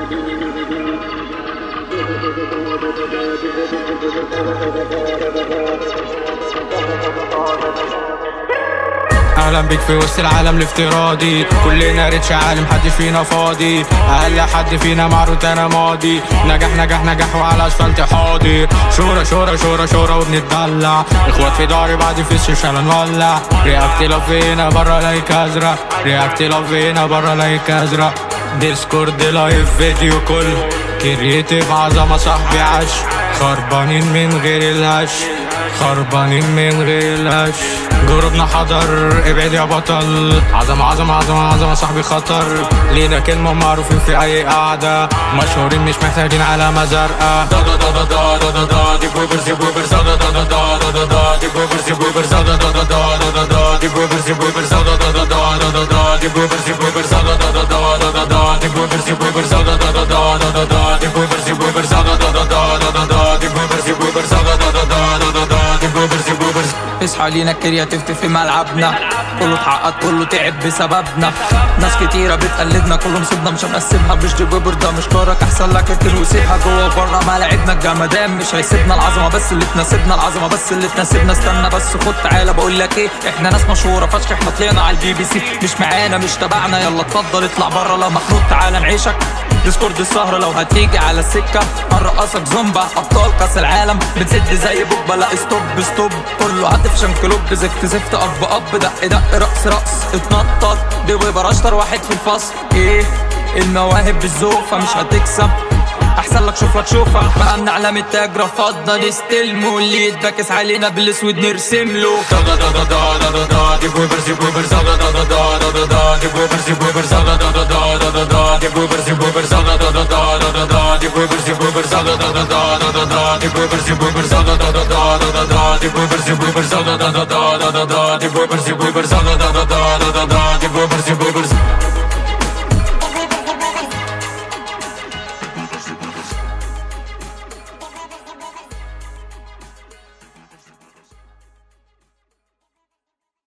اهلا بيك في وسط العالم الافتراضي كلنا ريتش عالم حد فينا فاضي اقل حد فينا معروض انا ماضي نجح نجح نجح وعلى اسفلت حاضر شورى شورى شورى شورى وبنتدلع اخوات في داري بعد في الشيشة نولع رياكت لو فينا برا لايك ازرق رياكت لو فينا برا لايك ازرق ديسكورد لايف فيديو كل كرييتيف عظمة صاحبي عاش خربانين من غير الهش خربانين من غير الهش جروبنا حضر ابعد يا بطل عظمة عظمة عظمة عظمة صاحبي خطر لينا كلمة معروفين في أي قعدة مشهورين مش محتاجين علامة زرقاء دا دا دا دا دا دا دا دي بويبرز دي بويبرز دا دا دا دا دا دا دا دي بويبرز دي بويبرز دا دا دا دا دا دا دا دي بويبرز دي بويبرز دا دا دا دا دا دا دا دي بويبرز دي بويبرز دا دا دا دا دا دا دا دي بويبرز دي بويبرز دا دا دا دا دا دا دا دي بويبرز دي بويبرز دا دا دا دا دا دا دي بويبرز دي بويبرز دا دا دا دا دا دا دي بويبرز دي بويبرز اصحى لينا كرياتيفت في ملعبنا كله اتعقد كله تعب بسببنا ناس كتيرة بتقلدنا كله مصيبنا مش هنقسمها مش دي ويبر ده مش كارك احسن لك اركن وسيبها جوه وبره ملاعبنا الجمدان مش هيسيبنا العظمة بس اللي تناسبنا العظمة بس اللي تناسبنا استنى بس خد تعالى بقول لك ايه احنا ناس مشهورة فشخ احنا طلعنا على البي بي سي مش معانا مش تبعنا يلا اتفضل اطلع بره لو مخنوق تعالى نعيشك ديسكورد السهرة لو هتيجي على السكة هنرقصك زومبا أبطال كأس العالم بتسد زي بوبا لا ستوب ستوب كله عاطف عشان كلوب زفت زفت أب أب دق دق رقص رقص اتنطط دي ويبر أشطر واحد في الفصل إيه المواهب بالذوق فمش هتكسب احسن لك شوف لك شوفك بقى من اعلام التاج رفضنا نستلمه اللي يتبكس علينا بالاسود نرسم له دا دا دا دا دا دا دا دي بويبرز دي بويبرز دا دا دا دا دا دا دا دي بويبرز دي بويبرز دا دا دا دا دا دا دا دي بويبرز دي بويبرز دا دا دا دا دا دا دي بويبرز دي بويبرز دا دا دا دا دا دا دي بويبرز دي بويبرز دا دا دا دا دا دا دي بويبرز دي بويبرز دا دا دا دا دا دا دي بويبرز دي